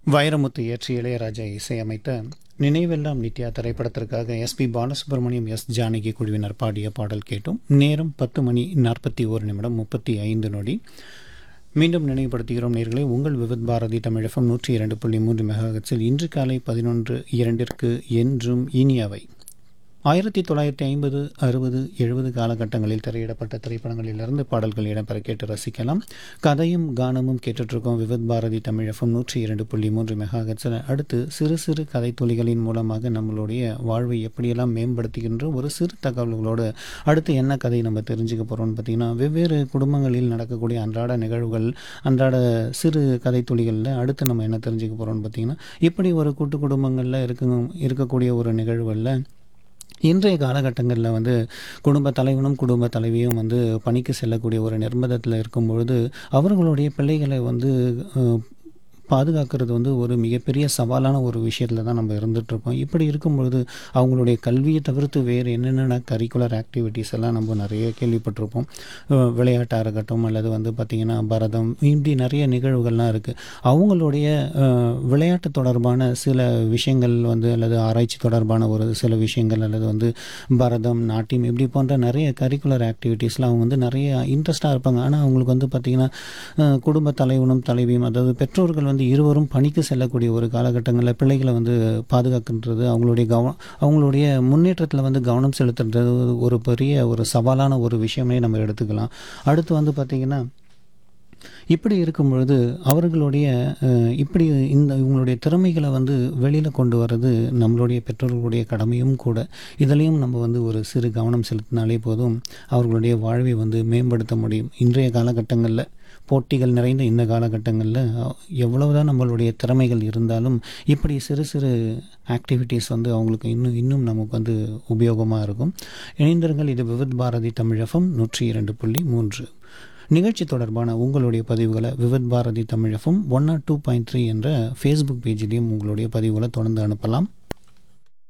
வைரமுத்து இயற்றி இளையராஜா இசையமைத்த நினைவெல்லாம் நித்யா திரைப்படத்திற்காக எஸ்பி பாலசுப்ரமணியம் எஸ் ஜானகி குழுவினர் பாடிய பாடல் கேட்டும் நேரம் பத்து மணி நாற்பத்தி ஒரு நிமிடம் முப்பத்தி ஐந்து நொடி மீண்டும் நினைவுபடுத்துகிறோம் நேர்களை உங்கள் விவித் பாரதி தமிழகம் நூற்றி இரண்டு புள்ளி மூன்று மெகாஹெட்ஸில் இன்று காலை பதினொன்று இரண்டிற்கு என்றும் இனியவை ஆயிரத்தி தொள்ளாயிரத்தி ஐம்பது அறுபது எழுபது காலகட்டங்களில் திரையிடப்பட்ட திரைப்படங்களிலிருந்து பாடல்கள் இடம்பெற கேட்டு ரசிக்கலாம் கதையும் கானமும் கேட்டுட்ருக்கோம் விவித் பாரதி தமிழகம் நூற்றி இரண்டு புள்ளி மூன்று மெகாஹெட்ஸில் அடுத்து சிறு சிறு கதை துளிகளின் மூலமாக நம்மளுடைய வாழ்வை எப்படியெல்லாம் மேம்படுத்துகின்ற ஒரு சிறு தகவல்களோடு அடுத்து என்ன கதை நம்ம தெரிஞ்சுக்க போகிறோம்னு பார்த்திங்கன்னா வெவ்வேறு குடும்பங்களில் நடக்கக்கூடிய அன்றாட நிகழ்வுகள் அன்றாட சிறு கதை துளிகளில் அடுத்து நம்ம என்ன தெரிஞ்சுக்க போகிறோம்னு பார்த்திங்கன்னா இப்படி ஒரு கூட்டு குடும்பங்களில் இருக்க இருக்கக்கூடிய ஒரு நிகழ்வுகளில் இன்றைய காலகட்டங்களில் வந்து குடும்ப தலைவனும் குடும்ப தலைவியும் வந்து பணிக்கு செல்லக்கூடிய ஒரு நிர்பந்தத்தில் இருக்கும் பொழுது அவர்களுடைய பிள்ளைகளை வந்து அஹ், பாதுகாக்கிறது வந்து ஒரு மிகப்பெரிய சவாலான ஒரு விஷயத்தில் தான் நம்ம இருந்துகிட்ருக்கோம் இப்படி இருக்கும் பொழுது அவங்களுடைய கல்வியை தவிர்த்து வேறு என்னென்ன கரிக்குலர் ஆக்டிவிட்டீஸ் எல்லாம் நம்ம நிறைய கேள்விப்பட்டிருப்போம் அஹ், விளையாட்டாக இருக்கட்டும் அல்லது வந்து பார்த்திங்கன்னா பரதம் இப்படி நிறைய நிகழ்வுகள்லாம் இருக்குது அவங்களுடைய அஹ், விளையாட்டு தொடர்பான சில விஷயங்கள் வந்து அல்லது ஆராய்ச்சி தொடர்பான ஒரு சில விஷயங்கள் அல்லது வந்து பரதம் நாட்டியம் இப்படி போன்ற நிறைய கரிக்குலர் ஆக்டிவிட்டீஸில் அவங்க வந்து நிறைய இன்ட்ரெஸ்டாக இருப்பாங்க ஆனால் அவங்களுக்கு வந்து பார்த்திங்கன்னா அஹ், குடும்ப தலைவனும் தலைவியும் அதாவது பெற்றோர்கள் வந்து இருவரும் பணிக்கு செல்லக்கூடிய ஒரு காலகட்டங்களில் பிள்ளைகளை வந்து பாதுகாக்கின்றது அவங்களுடைய கவனம் அவங்களுடைய முன்னேற்றத்தில் வந்து கவனம் செலுத்துறது ஒரு பெரிய ஒரு சவாலான ஒரு விஷயமே நம்ம எடுத்துக்கலாம் அடுத்து வந்து பார்த்திங்கன்னா இப்படி இருக்கும் பொழுது அவர்களுடைய அஹ், இப்படி இந்த இவங்களுடைய திறமைகளை வந்து வெளியில் கொண்டு வர்றது நம்மளுடைய பெற்றோர்களுடைய கடமையும் கூட இதுலேயும் நம்ம வந்து ஒரு சிறு கவனம் செலுத்தினாலே போதும் அவர்களுடைய வாழ்வை வந்து மேம்படுத்த முடியும் இன்றைய காலகட்டங்களில் போட்டிகள் நிறைந்த இந்த காலகட்டங்களில் எவ்வளவுதான் நம்மளுடைய திறமைகள் இருந்தாலும் இப்படி சிறு சிறு ஆக்டிவிட்டீஸ் வந்து அவங்களுக்கு இன்னும் இன்னும் நமக்கு வந்து உபயோகமாக இருக்கும் இணைந்திருங்கள் இது விவித் பாரதி தமிழகம் நூற்றி இரண்டு புள்ளி மூன்று நிகழ்ச்சி தொடர்பான உங்களுடைய பதிவுகளை Vividh Bharati Tamilagam one nought two point three என்ற ஃபேஸ்புக் பேஜிலையும் உங்களுடைய பதிவுகளை தொடர்ந்து அனுப்பலாம்